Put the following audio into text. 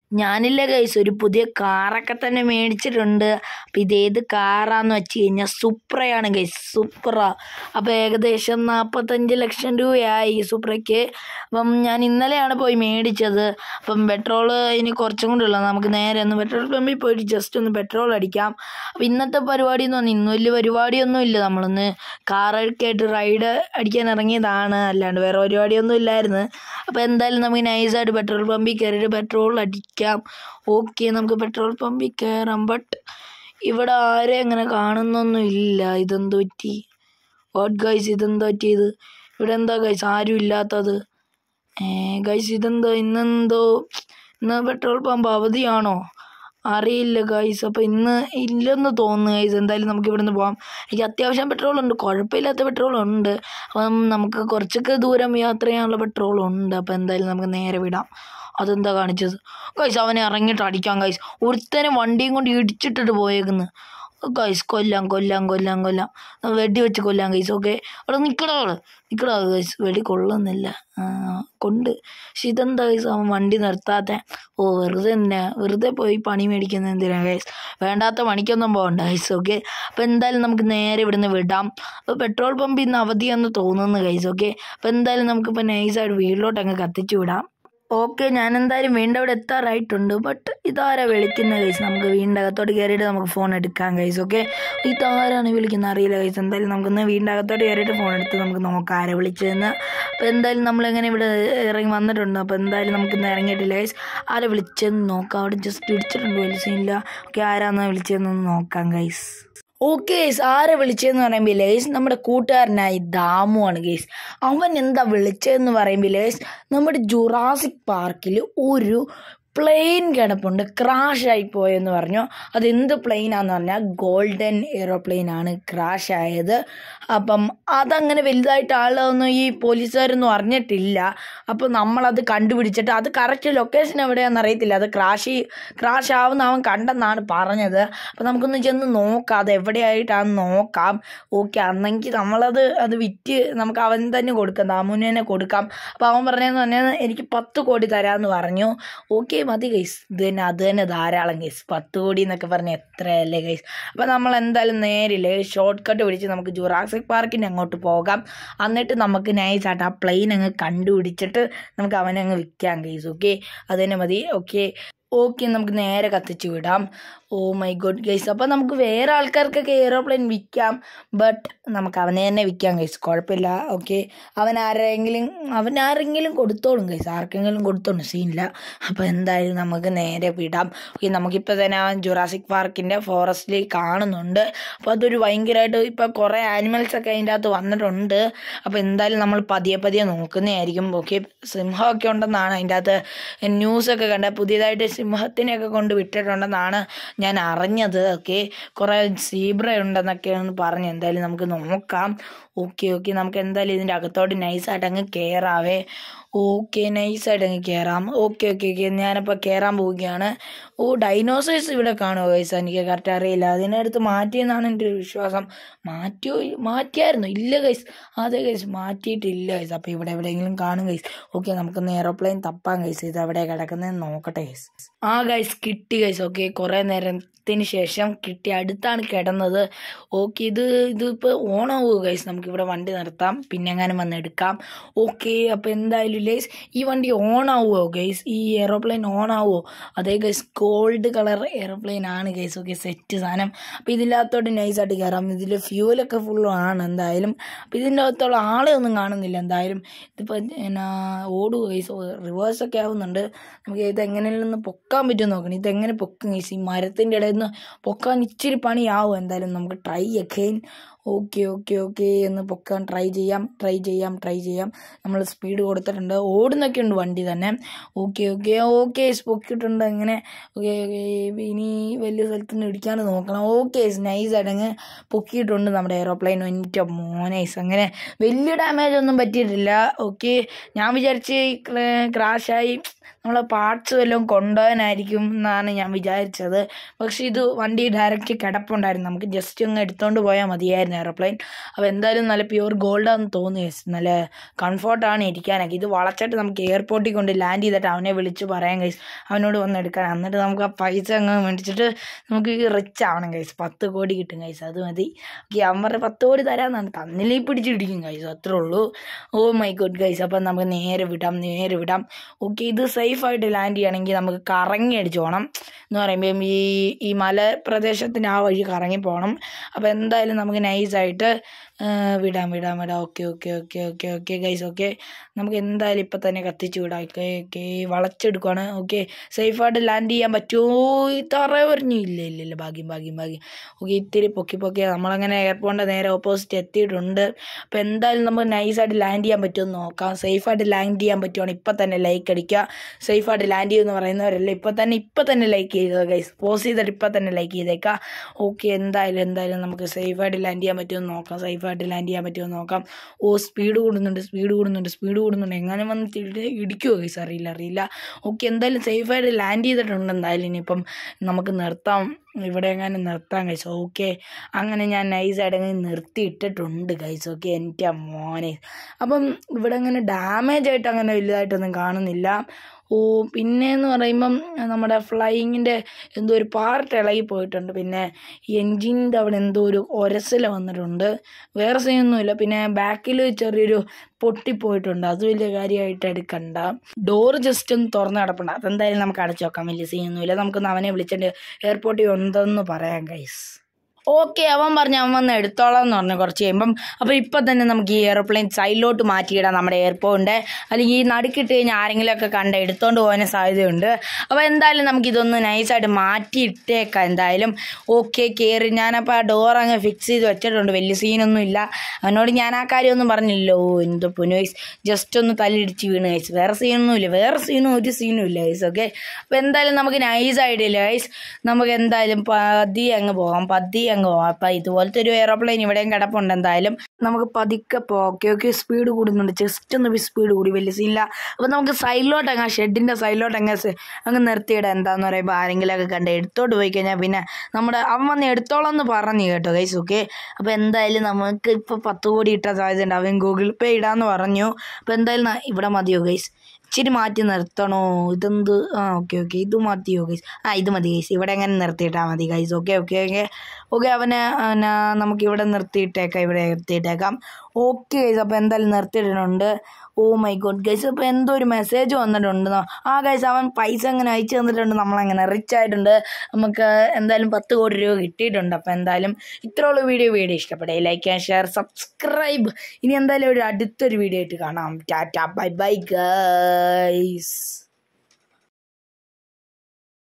ഞാനില്ല ഗൈസ് ഒരു പുതിയ കാറൊക്കെ തന്നെ മേടിച്ചിട്ടുണ്ട് അപ്പം ഇതേത് കാറാന്ന് വെച്ച് കഴിഞ്ഞാൽ സുപ്രയാണ് ഗൈസ് സുപ്ര അപ്പോൾ ഏകദേശം നാൽപ്പത്തഞ്ച് ലക്ഷം രൂപയായി ഈ സുപ്രയ്ക്ക് അപ്പം ഞാൻ ഇന്നലെയാണ് പോയി മേടിച്ചത് അപ്പം പെട്രോൾ ഇനി കുറച്ചും കൂടെ ഉള്ളത് നമുക്ക് നേരെ ഒന്ന് പെട്രോൾ പമ്പിൽ പോയിട്ട് ജസ്റ്റ് ഒന്ന് പെട്രോൾ അടിക്കാം അപ്പം ഇന്നത്തെ പരിപാടി എന്ന് പറഞ്ഞാൽ ഇന്ന് വലിയ പരിപാടിയൊന്നും ഇല്ല നമ്മളൊന്ന് കാറൊക്കെ ആയിട്ട് റൈഡ് അടിക്കാൻ ഇറങ്ങിയതാണ് അല്ലാണ്ട് വേറെ പരിപാടിയൊന്നും ഇല്ലായിരുന്നു അപ്പോൾ എന്തായാലും നമുക്ക് നൈസായിട്ട് പെട്രോൾ പമ്പിൽ കയറിയിട്ട് പെട്രോൾ അടിക്കാം ഓക്കെ നമുക്ക് പെട്രോൾ പമ്പിൽ കയറാം ബട്ട് ഇവിടെ ആരെയും അങ്ങനെ കാണുന്നൊന്നും ഇല്ല ഇതെന്ത് പറ്റി വാട്ട് ഗൈസ് ഇതെന്താ പറ്റിയത് ഇവിടെ എന്താ ഗൈസ് ആരും ഇല്ലാത്തത് ഗൈസ് ഇതെന്തോ ഇന്നെന്തോ ഇന്ന് പെട്രോൾ പമ്പ് അവധിയാണോ അറിയില്ല ഗൈസ് അപ്പോൾ ഇന്ന് ഇല്ലെന്ന് തോന്നുന്നു ഗൈസ് എന്തായാലും നമുക്ക് ഇവിടെ നിന്ന് പോകാം എനിക്ക് അത്യാവശ്യം പെട്രോൾ ഉണ്ട് കുഴപ്പമില്ലാത്ത പെട്രോൾ ഉണ്ട് അപ്പം നമുക്ക് കുറച്ചൊക്കെ ദൂരം യാത്ര ചെയ്യാനുള്ള പെട്രോൾ ഉണ്ട് അപ്പോൾ എന്തായാലും നമുക്ക് നേരെ വിടാം അതെന്താ കാണിച്ചത് ഗൈസ് അവനെ ഇറങ്ങിയിട്ട് അടിക്കാം ഗൈസ് ഒരുത്തനെ വണ്ടിയും കൊണ്ട് ഇടിച്ചിട്ടിട്ട് പോയേക്കുന്നു ഗൈസ് കൊല്ലാം കൊല്ലാം കൊല്ലാം കൊല്ലാം വെടി വെച്ച് കൊല്ലാം ഗൈസ് ഓക്കെ അവിടെ നിൽക്കടാ അവിടെ നിൽക്കടാ ഗൈസ് വെടി കൊള്ളുന്നില്ല ആ, കൊണ്ട് പക്ഷെ ഇതെന്താ ഗൈസ് അവൻ വണ്ടി നിർത്താത്ത ഓ വെറുതെ തന്നെ വെറുതെ പോയി പണി മേടിക്കുന്ന എന്തിനാ ഗൈസ് വേണ്ടാത്ത പണിക്കൊന്നും പോകണ്ട ഗൈസ് ഓക്കെ അപ്പോൾ എന്തായാലും നമുക്ക് നേരെ ഇവിടുന്ന് വിടാം അപ്പോൾ പെട്രോൾ പമ്പ് ഇന്ന് അവധിയാന്ന് തോന്നുന്നു ഗൈസ് ഓക്കെ അപ്പോൾ എന്തായാലും നമുക്കിപ്പോൾ നൈസായിട്ട് വീട്ടിലോട്ട് അങ്ങ് കത്തിച്ചു വിടാം ഓക്കെ ഞാൻ എന്തായാലും വീണ്ടും അവിടെ എത്താറായിട്ടുണ്ട് ബട്ട് ഇതാരാ വിളിക്കുന്ന കൈസ് നമുക്ക് വീടിൻ്റെ അകത്തോട്ട് കയറിയിട്ട് നമുക്ക് ഫോൺ എടുക്കാം കൈസ് ഓക്കെ ഇതാരാണ് വിളിക്കുന്നത് അറിയില്ല കൈസ് എന്തായാലും നമുക്കൊന്ന് വീടിൻ്റെ അകത്തോട്ട് കയറിയിട്ട് ഫോൺ എടുത്ത് നമുക്ക് നോക്കാം ആരെ വിളിച്ചതെന്ന് അപ്പോൾ എന്തായാലും നമ്മളെങ്ങനെ ഇവിടെ ഇറങ്ങി വന്നിട്ടുണ്ട് അപ്പോൾ എന്തായാലും നമുക്കിന്ന് ഇറങ്ങിയിട്ടില്ല കൈസ് ആരെ വിളിച്ചതെന്ന് നോക്കാം അവിടെ ജസ്റ്റ് ഇടിച്ചിട്ടുണ്ട് വലിയ സീനില്ല ഓക്കെ ആരാന്നാ വിളിച്ചതെന്നൊന്ന് നോക്കാം കൈസ് ഓക്കെ ഗൈസ് ആരെ വിളിച്ചതെന്ന് പറയുമ്പോൾ ഗൈസ് നമ്മുടെ കൂട്ടുകാരനായി ദാമു ആണ് ഗൈസ് അവൻ എന്താ വിളിച്ചതെന്ന് പറയുമ്പോൾ ഗൈസ് നമ്മുടെ ജുറാസിക് പാർക്കിൽ ഒരു പ്ലെയിൻ കിടപ്പുണ്ട് ക്രാഷ് ആയി പോയെന്ന് പറഞ്ഞു അത് എന്ത് പ്ലെയിനാന്ന് പറഞ്ഞാൽ ഗോൾഡൻ എയ്റോപ്ലെയിൻ ആണ് ക്രാഷ് ആയത് അപ്പം അതങ്ങനെ വലുതായിട്ട് ആളൊന്നും ഈ പോലീസുകാരൊന്നും അറിഞ്ഞിട്ടില്ല അപ്പോൾ നമ്മളത് കണ്ടുപിടിച്ചിട്ട് അത് കറക്റ്റ് ലൊക്കേഷൻ എവിടെയാണെന്ന് അറിയത്തില്ല അത് ക്രാഷ് ക്രാഷ് ആവുന്ന അവൻ കണ്ടെന്നാണ് പറഞ്ഞത് അപ്പോൾ നമുക്കൊന്ന് ചെന്ന് നോക്കാം അത് എവിടെയായിട്ടാണെന്ന് നോക്കാം ഓക്കെ അന്നെങ്കിൽ നമ്മളത് അത് വിറ്റ് നമുക്ക് അവൻ തന്നെ കൊടുക്കാം ദാമുവിന് തന്നെ കൊടുക്കാം അപ്പോൾ അവൻ പറഞ്ഞതെന്ന് പറഞ്ഞാൽ എനിക്ക് പത്ത് കോടി തരാമെന്ന് പറഞ്ഞു ഓക്കെ മതി ഗൈസ് ഇത് തന്നെ അത് തന്നെ ധാരാളം ഗൈസ് പത്ത് കോടി എന്നൊക്കെ പറഞ്ഞാൽ എത്രയല്ലേ ഗൈസ് അപ്പോൾ നമ്മൾ എന്തായാലും നേരില്ലേ ഷോർട്ട് കട്ട് പിടിച്ച് നമുക്ക് ജുറാസിക് പാർക്കിൻ്റെ അങ്ങോട്ട് പോകാം എന്നിട്ട് നമുക്ക് നൈസായിട്ട് ആ പ്ലെയിൻ അങ്ങ് കണ്ടുപിടിച്ചിട്ട് നമുക്ക് അവനെ അങ്ങ് വിൽക്കാം ഗൈസ് ഓക്കെ അത് തന്നെ മതി ഓക്കെ ഓക്കെ നമുക്ക് നേരെ കത്തിച്ച് വിടാം ഓ മൈ ഗുഡ് ഗൈസ് അപ്പോൾ നമുക്ക് വേറെ ആൾക്കാർക്കൊക്കെ എയ്റോപ്ലെയിൻ വിൽക്കാം ബട്ട് നമുക്ക് അവനെ തന്നെ വിൽക്കാം ഗൈസ് കുഴപ്പമില്ല ഓക്കെ അവൻ ആരെങ്കിലും അവൻ ആരെങ്കിലും കൊടുത്തോളും ഗൈസ് ആർക്കെങ്കിലും കൊടുത്തോളും സീനില്ല അപ്പോൾ എന്തായാലും നമുക്ക് നേരെ വിടാം ഓക്കെ നമുക്കിപ്പോൾ തന്നെ അവൻ ജുറാസിക് പാർക്കിൻ്റെ ഫോറസ്റ്റിൽ കാണുന്നുണ്ട് അപ്പോൾ അതൊരു ഭയങ്കരമായിട്ട് ഇപ്പോൾ കുറേ ആനിമൽസ് ഒക്കെ അതിൻ്റെ അകത്ത് വന്നിട്ടുണ്ട് അപ്പോൾ എന്തായാലും നമ്മൾ പതിയെ പതിയെ നോക്കുന്നതായിരിക്കും ഓക്കെ സിംഹമൊക്കെ ഉണ്ടെന്നാണ് അതിൻ്റെ അകത്ത് ന്യൂസൊക്കെ കണ്ട പുതിയതായിട്ട് സിംഹത്തിനെയൊക്കെ കൊണ്ട് വിട്ടിട്ടുണ്ടെന്നാണ് ഞാൻ അറിഞ്ഞത് ഓക്കെ കുറേ സീബ്ര ഉണ്ടെന്നൊക്കെയാണ് പറഞ്ഞു എന്തായാലും നമുക്ക് നോക്കാം ഓക്കെ ഓക്കെ നമുക്ക് എന്തായാലും ഇതിൻ്റെ അകത്തോട്ട് നൈസായിട്ട് അങ്ങ് കയറാവേ ഓക്കെ നൈസായിട്ട് അങ്ങ് കയറാം ഓക്കെ ഓക്കെ ഓക്കെ ഞാനിപ്പോൾ കയറാൻ പോവുകയാണ് ഓ ഡൈനോസേഴ്സ് ഇവിടെ കാണുമോ ഗൈസ് എനിക്ക് കറക്റ്റ് അറിയില്ല അതിനടുത്ത് മാറ്റിയെന്നാണ് എൻ്റെ ഒരു വിശ്വാസം മാറ്റിയോ മാറ്റിയായിരുന്നു ഇല്ല ഗൈസ് അതെ ഗൈസ് മാറ്റിയിട്ടില്ല ഗൈസ് അപ്പോൾ ഇവിടെ എവിടെയെങ്കിലും കാണും ഗൈസ് ഓക്കെ നമുക്കൊന്ന് എയറോപ്ലെയിൻ തപ്പാം ഗൈസ് ഇത് എവിടെ കിടക്കുന്നതെന്ന് നോക്കട്ടെ ഗൈസ് ആ ഗൈസ് കിട്ടി ഗൈസ് ഓക്കെ കുറേ നേരത്തിന് ശേഷം കിട്ടി അടുത്താണ് കിടന്നത് ഓക്കെ ഇത് ഇതിപ്പോൾ ഓണാവുമോ ഗൈസ് നമുക്കിവിടെ വണ്ടി നിർത്താം പിന്നെ എങ്ങാനും വന്ന് എടുക്കാം ഓക്കെ അപ്പോൾ എന്തായാലും ഗൈസ് ഈ വണ്ടി ഓൺ ആവുമോ ഗൈസ് ഈ എയറോപ്ലെയിൻ ഓൺ ആവുമോ അതേ ഗൈസ് ഗോൾഡ് കളർ എയറോപ്ലെയിൻ ആണ് ഗൈസ് ഓക്കെ സെറ്റ് സാധനം അപ്പോൾ ഇതിനകത്തോട്ട് നൈസായിട്ട് കയറാം ഇതിൽ ഫ്യൂവലൊക്കെ ഫുള്ളും ആണ് എന്തായാലും അപ്പോൾ ഇതിൻ്റെ അകത്തുള്ള ആളെ ഒന്നും കാണുന്നില്ല എന്തായാലും ഇതിപ്പോൾ എന്നാ ഓടുക ഗൈസ് റിവേഴ്സൊക്കെ ആവുന്നുണ്ട് നമുക്ക് ഇത് എങ്ങനെയൊന്ന് പൊക്കാൻ പറ്റുമോ നോക്കണം ഇതെങ്ങനെ പൊക്കും ഗൈസ് ഈ മരത്തിൻ്റെ ഇടയിൽ നിന്ന് പൊക്കാൻ ഇച്ചിരി പണിയാവും എന്തായാലും നമുക്ക് try again okay okay okay എന്ന് പൊക്കാൻ ട്രൈ ചെയ്യാം ട്രൈ ചെയ്യാം ട്രൈ ചെയ്യാം നമ്മൾ സ്പീഡ് കൊടുത്തിട്ടുണ്ട് ഓടുന്നൊക്കെ ഉണ്ട് വണ്ടി തന്നെ ഓക്കെ ഓക്കെ ഓക്കെ പൊക്കിയിട്ടുണ്ട് അങ്ങനെ ഓക്കെ ഓക്കെ ഇനി വലിയ സ്ഥലത്ത് നിന്ന് ഇടിക്കാണ്ട് നോക്കണം ഓക്കെ നൈസ് അടങ്ങ് പൊക്കിയിട്ടുണ്ട് നമ്മുടെ എയറോപ്ലെയിൻ എൻ്റെ മോനൈസ് അങ്ങനെ വലിയ ഡാമേജ് ഒന്നും പറ്റിയിട്ടില്ല ഓക്കെ ഞാൻ വിചാരിച്ച് ക്രാഷായി നമ്മളെ പാർട്സ് വല്ലതും കൊണ്ടുപോകാനായിരിക്കും എന്നാണ് ഞാൻ വിചാരിച്ചത് പക്ഷെ ഇത് വണ്ടി ഡയറക്റ്റ് കിടപ്പുണ്ടായിരുന്നു നമുക്ക് ജസ്റ്റ് ഒന്ന് എടുത്തോണ്ട് പോയാൽ മതിയായിരുന്നു എയർപ്ലെയിൻ അപ്പോൾ എന്തായാലും നല്ല പ്യൂർ ഗോൾഡാന്ന് തോന്നി guys. നല്ല കംഫർട്ടാണ് ഇരിക്കാനൊക്കെ ഇത് വളച്ചിട്ട് നമുക്ക് എയർപോർട്ടിൽ കൊണ്ട് ലാൻഡ് ചെയ്തിട്ട് അവനെ വിളിച്ച് പറയാം കൈസ് അവനോട് വന്ന് എടുക്കാൻ എന്നിട്ട് നമുക്ക് ആ പൈസ അങ്ങ് മേടിച്ചിട്ട് നമുക്ക് റിച്ച് ആവണം കൈസ് പത്ത് കോടി കിട്ടും കൈസ് അത് മതി ഓക്കെ അവൻ പറഞ്ഞ പത്ത് കോടി തരാമെന്നാണ് തന്നിലേ പിടിച്ചിടിക്കും കൈസ് അത്രേ ഉള്ളൂ ഓ മൈ ഗുഡ് ഗൈസ് അപ്പം നമുക്ക് നേരെ വിടാം നേരെ വിടാം ഓക്കെ ഇത് സേഫായിട്ട് ലാൻഡ് ചെയ്യണമെങ്കിൽ നമുക്ക് കറങ്ങി അടിച്ച് പോകണം എന്ന് പറയുമ്പം ഈ ഈ മലപ്രദേശത്തിൻ്റെ ആ വഴി കറങ്ങി പോകണം അപ്പോൾ എന്തായാലും നമുക്ക് നൈസായിട്ട് വിടാം വിടാം വിടാം okay okay okay okay okay guys okay നമുക്ക് എന്തായാലും ഇപ്പം തന്നെ കത്തിച്ച് വിടാം ഓക്കെ ഓക്കെ വളച്ചെടുക്കുവാണ് ഓക്കെ സേഫായിട്ട് ലാൻഡ് ചെയ്യാൻ പറ്റുമോ ഈ തറ പറഞ്ഞു ഇല്ല ഇല്ല ഇല്ല ഭാഗ്യം ഭാഗ്യം ഭാഗ്യം ഓക്കെ ഇത്തിരി പൊക്കി പൊക്കി നമ്മളങ്ങനെ എയർപോർട്ടിൻ്റെ നേരെ ഓപ്പോസിറ്റ് എത്തിയിട്ടുണ്ട് അപ്പോൾ എന്തായാലും നമുക്ക് നൈസായിട്ട് ലാൻഡ് ചെയ്യാൻ പറ്റുമെന്ന് നോക്കാം സേഫായിട്ട് ലാൻഡ് ചെയ്യാൻ പറ്റുവാണെങ്കിൽ ഇപ്പം തന്നെ ലൈക്ക് അടിക്കുക സേഫായിട്ട് ലാൻഡ് ചെയ്യുമെന്ന് പറയുന്നവരല്ല ഇപ്പം തന്നെ ഇപ്പം തന്നെ ലൈക്ക് ചെയ്തോ ഗൈസ് പോസ് ചെയ്തിട്ട് ഇപ്പം തന്നെ ലൈക്ക് ചെയ്തേക്കാം ഓക്കെ എന്തായാലും എന്തായാലും നമുക്ക് സേഫായിട്ട് ലാൻഡ് ചെയ്യാൻ പറ്റുമെന്ന് നോക്കാം സേഫായിട്ട് ലാൻഡ് ചെയ്യാൻ പറ്റുമെന്ന് നോക്കാം ഓ സ്പീഡ് കൂടുന്നുണ്ട് സ്പീഡ് കൂടുന്നുണ്ട് സ്പീഡ് കൂടുന്നുണ്ട് എങ്ങനെ വന്ന് തിരി ഇടിക്കുമോ ഗൈസ് അറിയില്ല അറിയില്ല ഓക്കെ എന്തായാലും സേഫായിട്ട് ലാൻഡ് ചെയ്തിട്ടുണ്ട് എന്തായാലും ഇനിയിപ്പം നമുക്ക് നിർത്താം ഇവിടെ എങ്ങനെ നിർത്താം ഗൈസ് ഓക്കെ അങ്ങനെ ഞാൻ നൈസായിട്ട് അങ്ങനെ നിർത്തിയിട്ടിട്ടുണ്ട് ഗൈസ് ഓക്കെ എൻ്റെ മോനെ അപ്പം ഇവിടെ അങ്ങനെ ഡാമേജ് ആയിട്ട് അങ്ങനെ വലുതായിട്ടൊന്നും കാണുന്നില്ല ഓ പിന്നെയെന്ന് പറയുമ്പം നമ്മുടെ ഫ്ലൈയിങ്ങിൻ്റെ എന്തോ ഒരു പാർട്ട് ഇളകി പോയിട്ടുണ്ട് പിന്നെ എൻജിൻ്റെ അവിടെ എന്തോ ഒരു ഒരസൽ വന്നിട്ടുണ്ട് വേറെ സീനൊന്നുമില്ല പിന്നെ ബാക്കിൽ ചെറിയൊരു പൊട്ടിപ്പോയിട്ടുണ്ട് അത് വലിയ കാര്യമായിട്ട് എടുക്കണ്ട ഡോറ് ജസ്റ്റ് ഒന്ന് തുറന്ന് കിടപ്പുണ്ട് അതെന്തായാലും നമുക്ക് അടച്ചു നോക്കാം വലിയ സീനൊന്നുമില്ല നമുക്കൊന്ന് അവനെ വിളിച്ചിട്ട് എയർപോർട്ടിൽ ഉണ്ടെന്ന് പറയാം ഗൈസ് ഓക്കെ അവൻ പറഞ്ഞു അവൻ വന്ന് എടുത്തോളാം എന്ന് പറഞ്ഞു കുറച്ച് കഴിയുമ്പം അപ്പോൾ ഇപ്പം തന്നെ നമുക്ക് ഈ എയർപ്ലെയിൻ സൈഡിലോട്ട് മാറ്റിയിടാം നമ്മുടെ എയർപോർട്ടിൻ്റെ അല്ലെങ്കിൽ ഈ നടുക്കിട്ട് കഴിഞ്ഞാൽ ആരെങ്കിലുമൊക്കെ കണ്ട് എടുത്തോണ്ട് പോകാൻ സാധ്യതയുണ്ട് അപ്പോൾ എന്തായാലും നമുക്കിതൊന്ന് നൈസായിട്ട് മാറ്റിയിട്ടേക്കാം എന്തായാലും ഓക്കെ കയറി ഞാനപ്പോൾ ആ ഡോർ അങ്ങ് ഫിക്സ് ചെയ്ത് വെച്ചിട്ടുണ്ട് വലിയ സീനൊന്നും ഇല്ല അവനോട് ഞാൻ ആ കാര്യമൊന്നും പറഞ്ഞില്ലല്ലോ എന്തോ പുനോയ്സ് ജസ്റ്റ് ഒന്ന് തല്ലിടിച്ച് വീണ് കഴിച്ചു വേറെ സീനൊന്നും ഇല്ല വേറെ സീനും ഒരു സീനും ഇല്ല ഗൈസ് ഓക്കെ അപ്പോൾ എന്തായാലും നമുക്ക് നൈസ് ആയിട്ടില്ല ഗൈസ് നമുക്ക് എന്തായാലും പതിയെ അങ്ങ് പോകാം പതിയെ അങ്ങ് പോകാം അപ്പം ഇതുപോലത്തെ ഒരു എയറോപ്ലെയിൻ ഇവിടെയും കിടപ്പുണ്ട് എന്തായാലും നമുക്ക് പതുക്കെ പോകാം ഓക്കെ ഓക്കെ സ്പീഡ് കൂടുന്നുണ്ട് ജസ്റ്റ് ഒന്ന് സ്പീഡ് കൂടി വലിയ സീനില്ല അപ്പം നമുക്ക് സൈഡിലോട്ട് അങ്ങ് ഷെഡിൻ്റെ സൈഡിലോട്ട് അങ്ങ് സ- അങ്ങ് നിർത്തിയിടാം എന്താന്ന് പറയുമ്പോൾ ആരെങ്കിലുമൊക്കെ കണ്ട് എടുത്തോട്ട് പോയി കഴിഞ്ഞാൽ പിന്നെ നമ്മുടെ അവൻ വന്ന് എടുത്തോളാം എന്ന് പറഞ്ഞു കേട്ടോ ഗൈസ് ഓക്കെ അപ്പോൾ എന്തായാലും നമുക്ക് ഇപ്പോൾ പത്ത് കോടി ഇട്ടാൻ സാധ്യതയുണ്ട് അവൻ ഗൂഗിൾ പേ ഇടാന്ന് പറഞ്ഞു അപ്പോൾ എന്തായാലും ന- ഇവിടെ മതിയോ ഗൈസ് ഇച്ചിരി മാറ്റി നിർത്തണോ ഇതെന്ത് ആ ഓക്കെ ഓക്കെ ഇത് മതിയോ ഗൈസ് ആ ഇത് മതി ഗൈസ് ഇവിടെ എങ്ങനെ നിർത്തിയിട്ടാൽ മതി guys okay okay okay okay അവനെ അവനെ നമുക്ക് ഇവിടെ നിർത്തിയിട്ടേക്കാം ഇവിടെ നിർത്തിയിട്ടേക്കാം ഓക്കെ ഗൈസ് അപ്പോൾ എന്തായാലും നിർത്തിയിട്ടുണ്ട് ഓ മൈ ഗോഡ് ഗൈസ് അപ്പോൾ എന്തോ ഒരു മെസ്സേജ് വന്നിട്ടുണ്ട് ആ ഗൈസ് അവൻ പൈസ അങ്ങനെ അയച്ചു തന്നിട്ടുണ്ട് നമ്മളങ്ങനെ റിച്ച് ആയിട്ടുണ്ട് നമുക്ക് എന്തായാലും പത്ത് കോടി രൂപ കിട്ടിയിട്ടുണ്ട് അപ്പോൾ എന്തായാലും ഇത്രയുള്ള വീഡിയോ വീഡിയോ ഇഷ്ടപ്പെട്ടേ ലൈക്ക് ആൻഡ് ഷെയർ സബ്സ്ക്രൈബ് ഇനി എന്തായാലും ഒരു അടുത്തൊരു വീഡിയോ ആയിട്ട് കാണാം ടാറ്റ ബൈ ബൈ ഗൈസ്